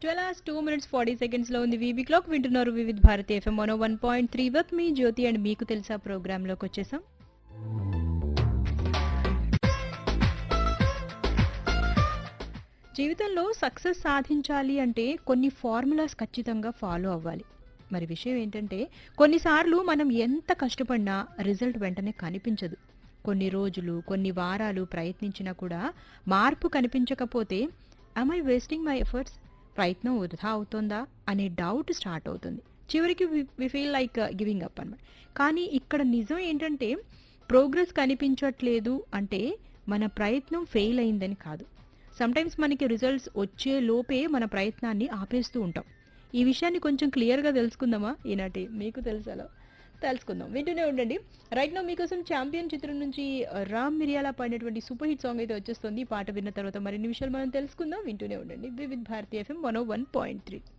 twelve hours two minutes forty seconds లో ఉంది VB clock వింటున్నారు Vividh Bharati FM one one point three with me Jyothi and మీకు తెలుసా programme లోకి వచ్చేసాం జీవితంలో సక్సెస్ సాధించాలి అంటే కొన్ని ఫార్ములాస్ ఖచ్చితంగా ఫాలో అవ్వాలి మరి విషయం ఏంటంటే కొన్నిసార్లు మనం ఎంత కష్టపడినా రిజల్ట్ వెంటనే కనిపించదు కొన్ని రోజులు కొన్ని వారాలు ప్రయత్నించినా కూడా మార్పు కనిపించకపోతే ఐ వేస్టింగ్ మై ఎఫర్ట్స్ ప్రయత్నం వృధా అవుతుందా అనే డౌట్ స్టార్ట్ అవుతుంది చివరికి we feel like giving up అనమాట కానీ ఇక్కడ నిజం ఏంటంటే ప్రోగ్రెస్ కనిపించట్లేదు అంటే మన ప్రయత్నం ఫెయిల్ అయిందని కాదు సమ్టైమ్స్ మనకి రిజల్ట్స్ వచ్చే లోపే మన ప్రయత్నాన్ని ఆపేస్తూ ఉంటాం ఈ విషయాన్ని కొంచెం క్లియర్గా తెలుసుకుందామా ఈనాటి మీకు తెలుసాలో తెలుసుకుందాం వింటూనే ఉండండి రైట్ నో మీకోసం ఛాంపియన్ చిత్రం నుంచి రామ్ మిరియాల పాడినటువంటి సూపర్ హిట్ సాంగ్ అయితే వచ్చేస్తుంది ఈ పాట విన్న తర్వాత మరిన్ని విషయాలు మనం తెలుసుకుందాం వింటూనే ఉండండి Vividh Bharati FM one one point three